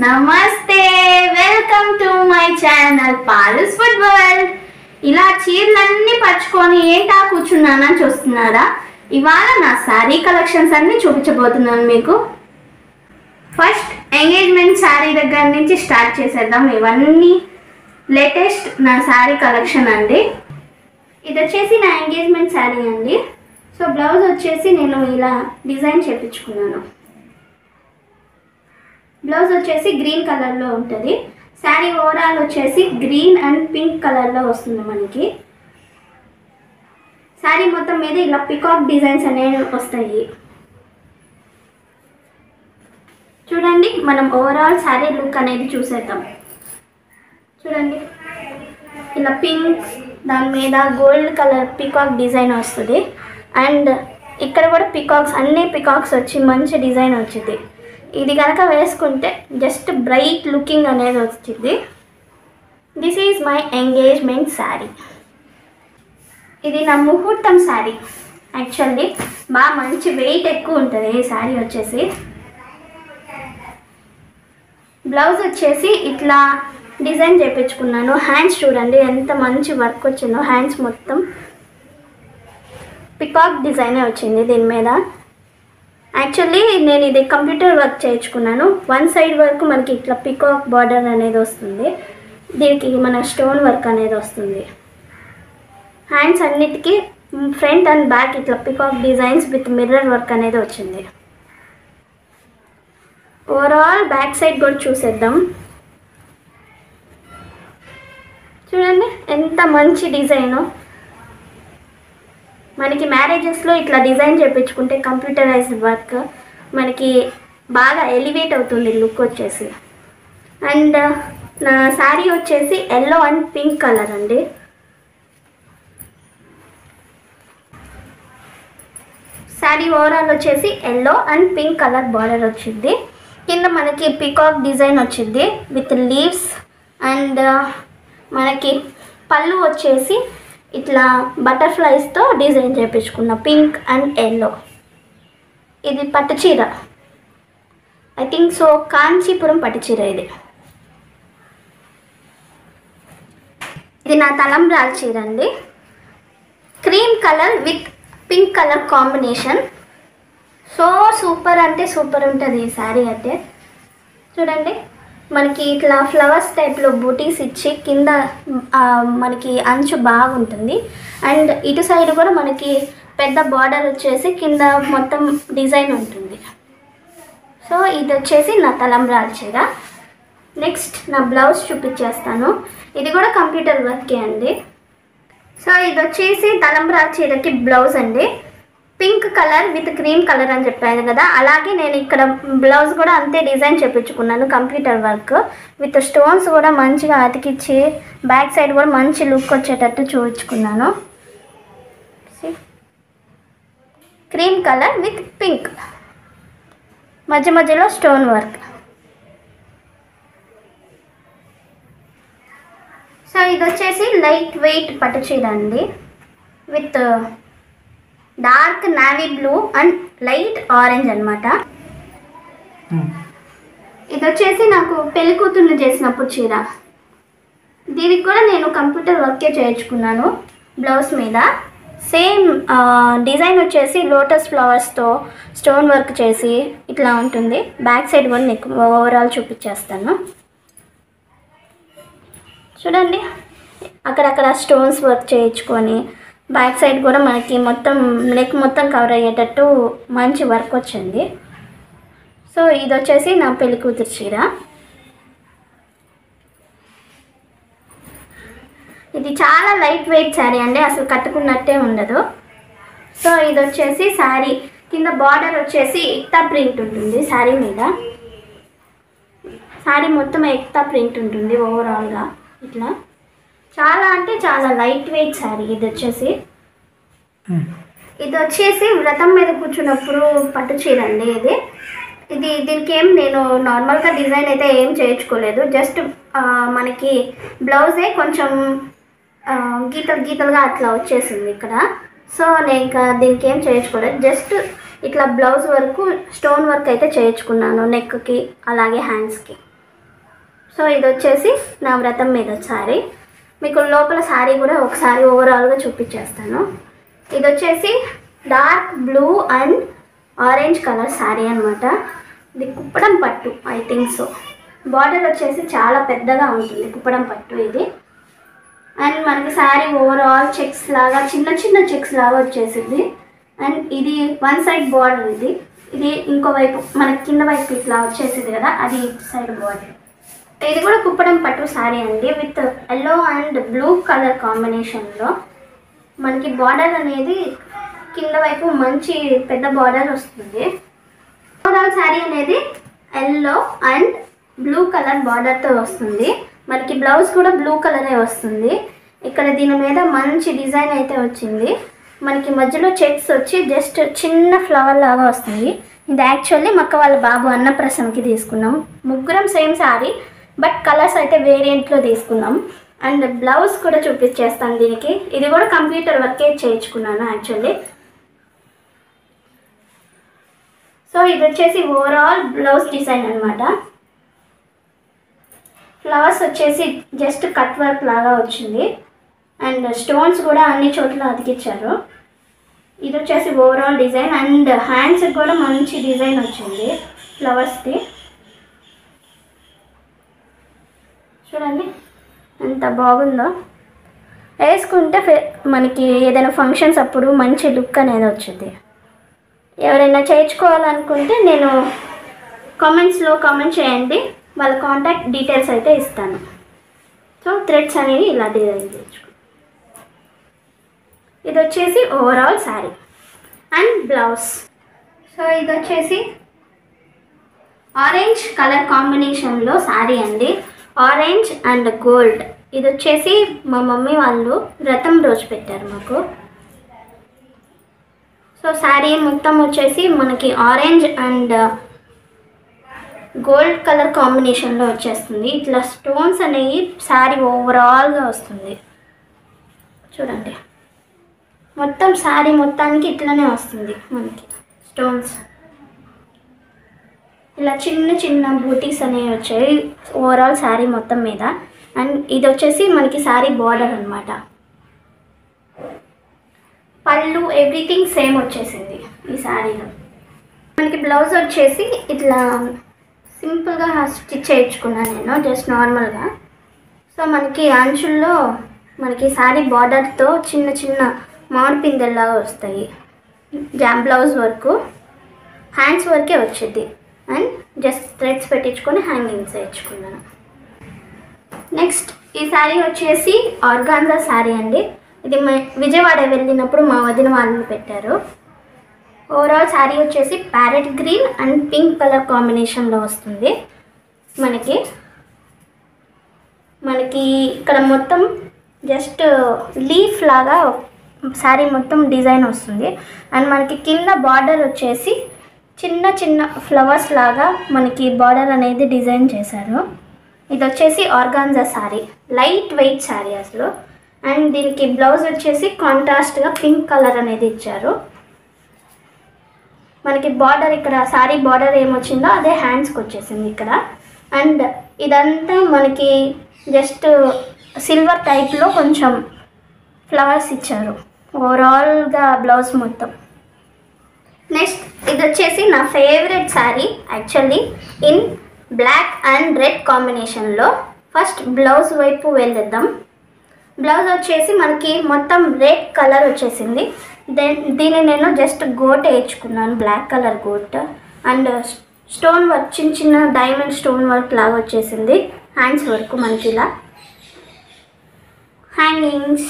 నమస్తే welcome to my channel పాలుస్ food world ఇలా చీరలన్నీ పరుచుకొని ఏంటా కూర్చున్నానని చూస్తున్నారా ఇవాళ నా శారీ కలెక్షన్స్ అన్ని చూపించబోతున్నాను మీకు ఫస్ట్ ఎంగేజ్మెంట్ శారీ దగ్గర నుంచి స్టార్ట్ చేసేద్దాం ఇవన్నీ లేటెస్ట్ నా శారీ కలెక్షన్ అండి ఇది వచ్చేసి నా ఎంగేజ్మెంట్ శారీ అండి సో బ్లౌజ్ వచ్చేసి నేను ఇలా డిజైన్ చేపించుకున్నాను బ్లౌజ్ వచ్చేసి గ్రీన్ కలర్లో ఉంటుంది శారీ ఓవరాల్ వచ్చేసి గ్రీన్ అండ్ పింక్ కలర్లో వస్తుంది మనకి శారీ మొత్తం మీద ఇలా పికాక్ డిజైన్స్ అనేవి వస్తాయి చూడండి మనం ఓవరాల్ శారీ లుక్ అనేది చూసేద్దాం చూడండి ఇలా పింక్ దాని మీద గోల్డ్ కలర్ పికాక్ డిజైన్ వస్తుంది అండ్ ఇక్కడ కూడా పికాక్స్ అన్ని పికాక్స్ వచ్చి మంచి డిజైన్ వచ్చింది ఇది కనుక వేసుకుంటే జస్ట్ బ్రైట్ లుకింగ్ అనేది వచ్చింది this is my engagement saree ఇది నా ముహూర్తం శారీ యాక్చువల్లీ బాగా మంచి వెయిట్ ఎక్కువ ఉంటుంది ఈ శారీ వచ్చేసి బ్లౌజ్ వచ్చేసి ఇట్లా డిజైన్ చేయించుకున్నాను హ్యాండ్స్ చూడండి ఎంత మంచి వర్క్ వచ్చిందో హ్యాండ్స్ మొత్తం పికాక్ డిజైనే వచ్చింది దీని మీద యాక్చువల్లీ నేను ఇది కంప్యూటర్ వర్క్ చేయించుకున్నాను వన్ సైడ్ వరకు మనకి ఇట్లా పికాక్ బార్డర్ అనేది వస్తుంది దీనికి మన స్టోన్ వర్క్ అనేది వస్తుంది హ్యాండ్స్ అన్నిటికీ ఫ్రంట్ అండ్ బ్యాక్ ఇట్లా peacock designs with mirror work అనేది వచ్చింది ఓవరాల్ బ్యాక్ సైడ్ కూడా చూసేద్దాం చూడండి ఎంత మంచి డిజైను మనకి మ్యారేజెస్లో ఇట్లా డిజైన్ చేయించుకుంటే కంప్యూటరైజ్డ్ వర్క్ మనకి బాగా ఎలివేట్ అవుతుంది లుక్ వచ్చేసి అండ్ నా శారీ వచ్చేసి ఎల్లో అండ్ పింక్ కలర్ అండి శారీ ఓవరాల్ వచ్చేసి yellow and pink colour border వచ్చింది కింద మనకి పికాక్ డిజైన్ వచ్చింది విత్ లీవ్స్ అండ్ మనకి పళ్ళు వచ్చేసి ఇట్లా బటర్ఫ్లైస్తో డిజైన్ చేయించుకున్న పింక్ అండ్ ఎల్లో ఇది పట్టు చీర ఐ థింక్ సో కాంచీపురం పట్టు చీర ఇది ఇది నా తలంబ్రాల చీర అండి cream colour with pink colour combination so super అంటే సూపర్ ఉంటుంది ఈ శారీ అయితే చూడండి మనకి ఇట్లా ఫ్లవర్స్ టైప్లో బూటీస్ ఇచ్చి కింద ఆ, మనకి అంచు బాగుంటుంది అండ్ ఇటు సైడ్ కూడా మనకి పెద్ద బార్డర్ వచ్చేసి కింద మొత్తం డిజైన్ ఉంటుంది సో ఇది వచ్చేసి నా తలంబ్రాల చీర నెక్స్ట్ నా బ్లౌజ్ చూపించేస్తాను ఇది కూడా కంప్యూటర్ వర్కే అండి సో ఇది వచ్చేసి తలంబ్రాల చీరకి బ్లౌజ్ అండి pink colour with cream colour అని చెప్పాను కదా అలాగే నేను ఇక్కడ బ్లౌజ్ కూడా అంతే డిజైన్ చేపించుకున్నాను కంప్యూటర్ వర్క్ విత్ స్టోన్స్ కూడా మంచిగా అతికిచ్చి బ్యాక్ సైడ్ కూడా మంచి లుక్ వచ్చేటట్టు చూపించుకున్నాను క్రీమ్ కలర్ విత్ పింక్ మధ్య మధ్యలో స్టోన్ వర్క్ సో ఇది వచ్చేసి లైట్ వెయిట్ పట్టు చీర అండి with dark navy blue and light orange అన్నమాట ఇది వచ్చేసి నాకు పెళ్లి కూతుర్లు చేసినప్పుడు చీర దీనికి కూడా నేను కంప్యూటర్ వర్కే చేయించుకున్నాను బ్లౌజ్ మీద సేమ్ డిజైన్ వచ్చేసి లోటస్ ఫ్లవర్స్తో స్టోన్ వర్క్ చేసి ఇట్లా ఉంటుంది బ్యాక్ సైడ్ కూడా నీకు ఓవరాల్ చూపించేస్తాను చూడండి అక్కడక్కడ స్టోన్స్ వర్క్ చేయించుకొని బ్యాక్ సైడ్ కూడా మనకి మొత్తం నెక్ మొత్తం కవర్ అయ్యేటట్టు మంచి వర్క్ వచ్చింది సో ఇది వచ్చేసి నా పెళ్లి కూతురు చీర ఇది చాలా లైట్ వెయిట్ శారీ అండి అసలు కట్టుకున్నట్టే ఉండదు సో ఇది వచ్చేసి శారీ కింద బార్డర్ వచ్చేసి ఎక్తా ప్రింట్ ఉంటుంది శారీ మీద శారీ మొత్తం ఎక్తా ప్రింట్ ఉంటుంది ఓవరాల్గా ఇట్లా చాలా అంటే చాలా లైట్ వెయిట్ శారీ ఇది వచ్చేసి ఇది వచ్చేసి వ్రతం మీద కూర్చున్నప్పుడు పట్టు చీర అండి ఇది ఇది దీనికి ఏం నేను నార్మల్గా డిజైన్ అయితే ఏం చేయించుకోలేదు జస్ట్ మనకి బ్లౌజే కొంచెం ఆ, గీతలు గీతలుగా అట్లా వచ్చేసింది ఇక్కడ సో నేను ఇంకా దీనికి ఏం చేయించుకోలేదు జస్ట్ ఇట్లా బ్లౌజ్ వరకు స్టోన్ వర్క్ అయితే చేయించుకున్నాను నెక్కి అలాగే హ్యాండ్స్కి సో ఇది వచ్చేసి నా వ్రతం మీద శారీ మీకు లోపల శారీ కూడా ఒకసారి ఓవరాల్గా చూపించేస్తాను ఇది వచ్చేసి dark blue and orange colour saree అనమాట ఇది కుప్పడం పట్టు ఐ థింక్ సో బార్డర్ వచ్చేసి చాలా పెద్దగా ఉంటుంది కుప్పడం పట్టు ఇది అండ్ మనకి శారీ ఓవరాల్ చెక్స్ లాగా చిన్న చిన్న చెక్స్ లాగా వచ్చేసింది అండ్ ఇది వన్ సైడ్ బార్డర్ ఇది ఇది ఇంకో వైపు మనకి కింద వైపు ఇట్లా వచ్చేసింది కదా అది సైడ్ బార్డర్ ఇది కూడా కుప్పడం పట్టు శారీ అండి with yellow and blue colour కాంబినేషన్లో మనకి బార్డర్ అనేది కింద వైపు మంచి పెద్ద బార్డర్ వస్తుంది ఓవరాల్ శారీ అనేది ఎల్లో అండ్ బ్లూ కలర్ బార్డర్తో వస్తుంది మనకి బ్లౌజ్ కూడా బ్లూ కలరే వస్తుంది ఇక్కడ దీని మీద మంచి డిజైన్ అయితే వచ్చింది మనకి మధ్యలో చెక్స్ వచ్చి జస్ట్ చిన్న ఫ్లవర్ లాగా వస్తుంది ఇది యాక్చువల్లీ మక్క వాళ్ళ బాబు అన్నప్రసన్నకి తీసుకున్నాం ముగ్గురం సేమ్ శారీ బట్ కలర్స్ అయితే వేరియంట్లో తీసుకున్నాం అండ్ బ్లౌజ్ కూడా చూపించేస్తాను దీనికి ఇది కూడా కంప్యూటర్ వర్కే చేయించుకున్నాను యాక్చువల్లీ సో ఇది వచ్చేసి ఓవరాల్ బ్లౌజ్ డిజైన్ అనమాట ఫ్లవర్స్ వచ్చేసి జస్ట్ కట్ వర్క్ లాగా వచ్చింది అండ్ స్టోన్స్ కూడా అన్ని చోట్ల అతికిచ్చారు ఇది వచ్చేసి ఓవరాల్ డిజైన్ అండ్ హ్యాండ్స్ కూడా మంచి డిజైన్ వచ్చింది ఫ్లవర్స్ది చూడండి ఎంత బాగుందో వేసుకుంటే ఫే- మనకి ఏదైనా ఫంక్షన్స్ అప్పుడు మంచి లుక్ అనేది వచ్చింది ఎవరైనా చేయించుకోవాలనుకుంటే నేను కామెంట్స్లో కామెంట్ చేయండి వాళ్ళ కాంటాక్ట్ డీటెయిల్స్ అయితే ఇస్తాను సో థ్రెడ్స్ అనేవి ఇలా డిజైన్ చేయించుకో ఇది వచ్చేసి overall saree and blouse so ఇది వచ్చేసి ఆరెంజ్ కలర్ కాంబినేషన్లో శారీ అండి ఆరెంజ్ అండ్ గోల్డ్ ఇది వచ్చేసి మా మమ్మీ వాళ్ళు వ్రతం రోజు పెట్టారు మాకు సో శారీ మొత్తం వచ్చేసి మనకి ఆరెంజ్ అండ్ గోల్డ్ కలర్ కాంబినేషన్లో వచ్చేస్తుంది ఇట్లా స్టోన్స్ అనేవి శారీ ఓవరాల్గా వస్తుంది చూడండి మొత్తం శారీ మొత్తానికి ఇట్లనే వస్తుంది మనకి స్టోన్స్ ఇలా చిన్న చిన్న బూటీస్ అనేవి వచ్చాయి ఓవరాల్ శారీ మొత్తం మీద అండ్ ఇది వచ్చేసి మనకి శారీ బార్డర్ అన్నమాట పళ్ళు ఎవ్రీథింగ్ సేమ్ వచ్చేసింది ఈ శారీలో మనకి బ్లౌజ్ వచ్చేసి ఇట్లా సింపుల్గా స్టిచ్ చేయించుకున్నాను నేను జస్ట్ నార్మల్గా సో మనకి అంచుల్లో మనకి శారీ బార్డర్తో చిన్న చిన్న మామిడి పిందెల్లాగా వస్తాయి జామ్ బ్లౌజ్ వరకు హ్యాండ్స్ వరకే వచ్చింది అండ్ జస్ట్ థ్రెడ్స్ పెట్టించుకొని హ్యాంగింగ్స్ వేయించుకున్నాను నెక్స్ట్ ఈ శారీ వచ్చేసి ఆర్గాన్జా శారీ అండి ఇది మ- విజయవాడ వెళ్ళినప్పుడు మా వదిన వాళ్ళు పెట్టారు ఓవరాల్ శారీ వచ్చేసి parrot green and pink colour కాంబినేషన్లో వస్తుంది మనకి మనకి ఇక్కడ మొత్తం జస్ట్ లీఫ్ లాగా శారీ మొత్తం డిజైన్ వస్తుంది అండ్ మనకి కింద బార్డర్ వచ్చేసి చిన్న చిన్న ఫ్లవర్స్ లాగా మనకి బార్డర్ అనేది డిజైన్ చేశారు ఇది వచ్చేసి organza saree light weight saree అసలు అండ్ దీనికి బ్లౌజ్ వచ్చేసి కాంట్రాస్ట్గా పింక్ కలర్ అనేది ఇచ్చారు మనకి బార్డర్ ఇక్కడ శారీ బార్డర్ ఏమొచ్చిందో అదే హ్యాండ్స్కి వచ్చేసింది ఇక్కడ అండ్ ఇదంతా మనకి జస్ట్ సిల్వర్ టైప్లో కొంచెం ఫ్లవర్స్ ఇచ్చారు ఓవరాల్గా బ్లౌజ్ మొత్తం నెక్స్ట్ ఇది వచ్చేసి నా favourite saree actually in black and red కాంబినేషన్లో ఫస్ట్ బ్లౌజ్ వైపు వెళ్ళిద్దాం బ్లౌజ్ వచ్చేసి మనకి మొత్తం రెడ్ కలర్ వచ్చేసింది దెన్ దీన్ని నేను జస్ట్ గోట్ వేయించుకున్నాను బ్లాక్ కలర్ గోట్ అండ్ స్టోన్ వర్క్ చిన్న చిన్న డైమండ్ స్టోన్ వర్క్ లాగా వచ్చేసింది హ్యాండ్స్ వరకు మనకి ఇలా హ్యాంగింగ్స్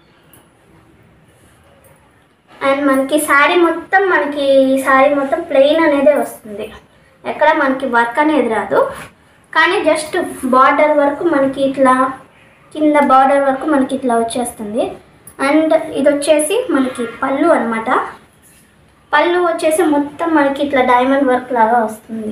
అండ్ మనకి శారీ మొత్తం మనకి శారీ మొత్తం ప్లెయిన్ అనేదే వస్తుంది ఎక్కడ మనకి వర్క్ అనేది రాదు కానీ జస్ట్ బార్డర్ వరకు మనకి ఇట్లా కింద బార్డర్ వరకు మనకి ఇట్లా వచ్చేస్తుంది అండ్ ఇది వచ్చేసి మనకి పళ్ళు అన్నమాట పళ్ళు వచ్చేసి మొత్తం మనకి ఇట్లా డైమండ్ వర్క్ లాగా వస్తుంది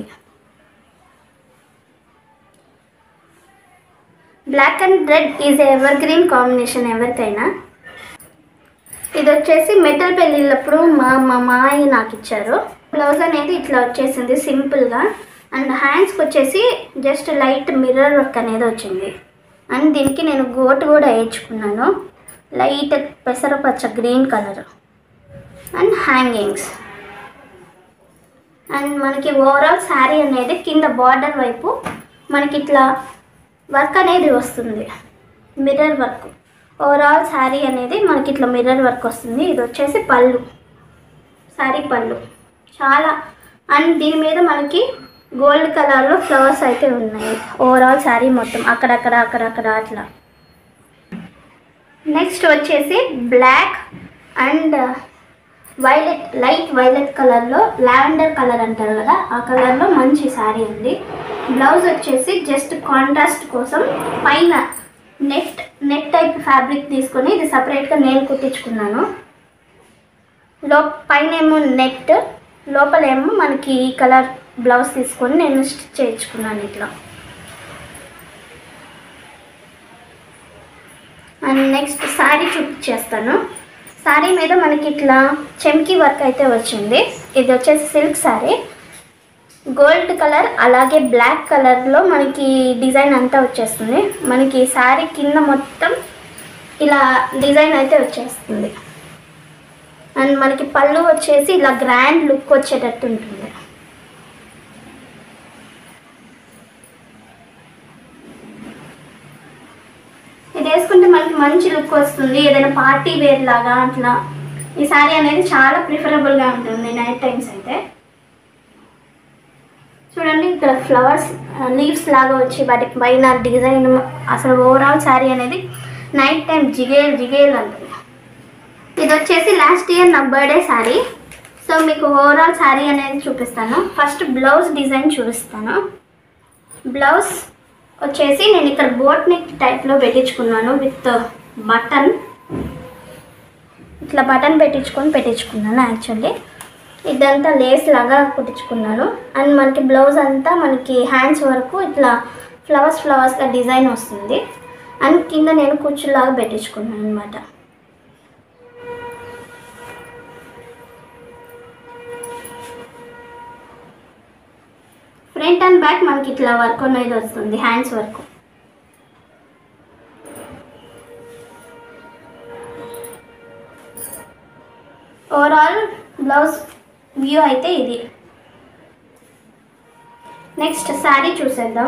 black and red is evergreen combination ఎవరికైనా ఇది వచ్చేసి మెటల్ పెళ్ళిళ్ళప్పుడు మా మా మాయ నాకు ఇచ్చారు బ్లౌజ్ అనేది ఇట్లా వచ్చేసింది సింపుల్గా అండ్ హ్యాండ్స్కి వచ్చేసి జస్ట్ లైట్ మిర్రర్ వర్క్ అనేది వచ్చింది అండ్ దీనికి నేను గోటు కూడా వేయించుకున్నాను లైట్ పెసరపచ్చ green colour and hangings and మనకి ఓవరాల్ శారీ అనేది కింద బార్డర్ వైపు మనకి ఇట్లా వర్క్ అనేది వస్తుంది మిర్రర్ వర్క్ ఓవరాల్ శారీ అనేది మనకి ఇట్లా మిర్రర్ వర్క్ వస్తుంది ఇది వచ్చేసి పళ్ళు శారీ పళ్ళు చాలా అండ్ దీని మీద మనకి గోల్డ్ కలర్లో ఫ్లవర్స్ అయితే ఉన్నాయి ఓవరాల్ శారీ మొత్తం అక్కడక్కడ అక్కడక్కడ అట్లా నెక్స్ట్ వచ్చేసి black and violet light violet కలర్లో లావెండర్ కలర్ అంటారు కదా ఆ కలర్లో మంచి శారీ ఉంది బ్లౌజ్ వచ్చేసి జస్ట్ కాంట్రాస్ట్ కోసం పైన నెట్ నెట్ టైప్ ఫ్యాబ్రిక్ తీసుకొని ఇది సపరేట్గా నేను కుట్టించుకున్నాను లో పైన ఏమో నెట్ లోపలేమో మనకి ఈ కలర్ బ్లౌజ్ తీసుకొని నేను స్టిచ్ చేయించుకున్నాను ఇట్లా అండ్ నెక్స్ట్ శారీ చూపించేస్తాను శారీ మీద మనకి ఇట్లా చెమ్కీ వర్క్ అయితే వచ్చింది ఇది వచ్చేసి సిల్క్ శారీ గోల్డ్ కలర్ అలాగే బ్లాక్ కలర్లో మనకి డిజైన్ అంతా వచ్చేస్తుంది మనకి శారీ కింద మొత్తం ఇలా డిజైన్ అయితే వచ్చేస్తుంది అండ్ మనకి పళ్ళు వచ్చేసి ఇలా గ్రాండ్ లుక్ వచ్చేటట్టు ఉంటుంది ఇది వేసుకుంటే మనకి మంచి లుక్ వస్తుంది ఏదైనా పార్టీ వేర్ లాగా అట్లా ఈ శారీ అనేది చాలా ప్రిఫరబుల్గా ఉంటుంది నైట్ టైమ్స్ అయితే చూడండి ఇక్కడ ఫ్లవర్స్ లీవ్స్ లాగా వచ్చి వాటి పైన డిజైన్ అసలు ఓవరాల్ శారీ అనేది నైట్ టైం జిగేల్ జిగేల్ అంటుంది ఇది వచ్చేసి లాస్ట్ ఇయర్ నా బర్త్డే శారీ సో మీకు ఓవరాల్ శారీ అనేది చూపిస్తాను ఫస్ట్ బ్లౌజ్ డిజైన్ చూపిస్తాను బ్లౌజ్ వచ్చేసి నేను ఇక్కడ బోట్ నెక్ టైప్లో పెట్టించుకున్నాను విత్ బటన్ ఇట్లా బటన్ పెట్టించుకొని పెట్టించుకున్నాను యాక్చువల్లీ ఇదంతా లేస్ లాగా కుట్టించుకున్నాను అండ్ మనకి బ్లౌజ్ అంతా మనకి హ్యాండ్స్ వరకు ఇట్లా ఫ్లవర్స్ ఫ్లవర్స్గా డిజైన్ వస్తుంది అండ్ కింద నేను కుచ్చులాగా పెట్టించుకున్నాను అనమాట ఫ్రంట్ అండ్ బ్యాక్ మనకి ఇట్లా వర్క్ అనేది వస్తుంది hands work overall blouse view అయితే ఇది నెక్స్ట్ శారీ చూసేద్దాం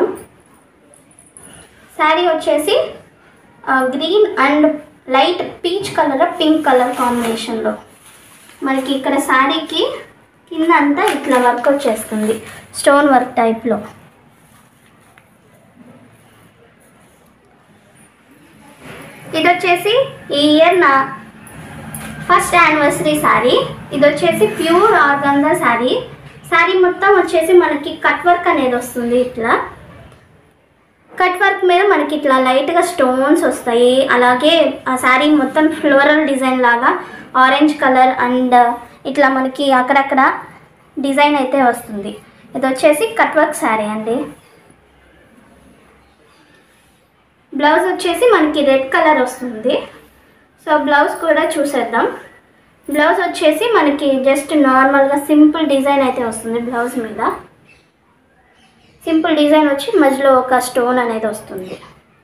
శారీ వచ్చేసి green and light peach colour pink colour కాంబినేషన్లో మనకి ఇక్కడ శారీకి కింద అంతా ఇట్లా వర్క్ వచ్చేస్తుంది స్టోన్ వర్క్ టైప్లో ఇది వచ్చేసి ఈ ఇయర్ నా ఫస్ట్ యానివర్సరీ శారీ ఇది వచ్చేసి ప్యూర్ ఆర్గంగా శారీ శారీ మొత్తం వచ్చేసి మనకి కట్ వర్క్ అనేది వస్తుంది ఇట్లా కట్ వర్క్ మీద మనకి ఇట్లా లైట్గా స్టోన్స్ వస్తాయి అలాగే ఆ శారీ మొత్తం ఫ్లోరల్ డిజైన్ లాగా ఆరెంజ్ కలర్ అండ్ ఇట్లా మనకి అక్కడక్కడ డిజైన్ అయితే వస్తుంది ఇది వచ్చేసి కట్ వర్క్ శారీ అండి బ్లౌజ్ వచ్చేసి మనకి రెడ్ కలర్ వస్తుంది సో బ్లౌజ్ కూడా చూసేద్దాం బ్లౌజ్ వచ్చేసి మనకి జస్ట్ నార్మల్గా సింపుల్ డిజైన్ అయితే వస్తుంది బ్లౌజ్ మీద సింపుల్ డిజైన్ వచ్చి మధ్యలో ఒక స్టోన్ అనేది వస్తుంది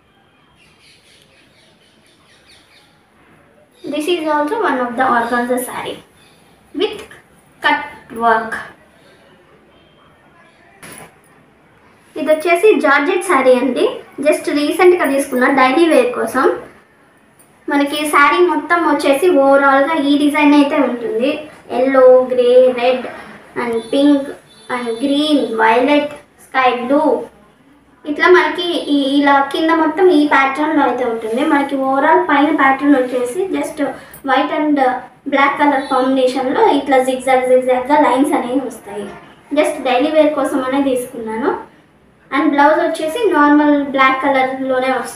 this is also one of the organza saree with cut work ఇది వచ్చేసి జార్జెట్ శారీ అండి జస్ట్ రీసెంట్గా తీసుకున్న డైలీ వేర్ కోసం మనకి శారీ మొత్తం వచ్చేసి ఓవరాల్గా ఈ డిజైన్ అయితే ఉంటుంది yellow grey red and pink and green violet sky blue ఇట్లా మనకి ఈ ఇలా కింద మొత్తం ఈ ప్యాటర్న్లో అయితే ఉంటుంది మనకి ఓవరాల్ పైన ప్యాటర్న్ వచ్చేసి just white and black colour కాంబినేషన్లో ఇట్లా జిగ్జాగ్ జిగ్జాగ్గా లైన్స్ అనేవి వస్తాయి జస్ట్ డైలీ వేర్ కోసం అనే తీసుకున్నాను అండ్ బ్లౌజ్ వచ్చేసి నార్మల్ బ్లాక్ కలర్లోనే వస్తుంది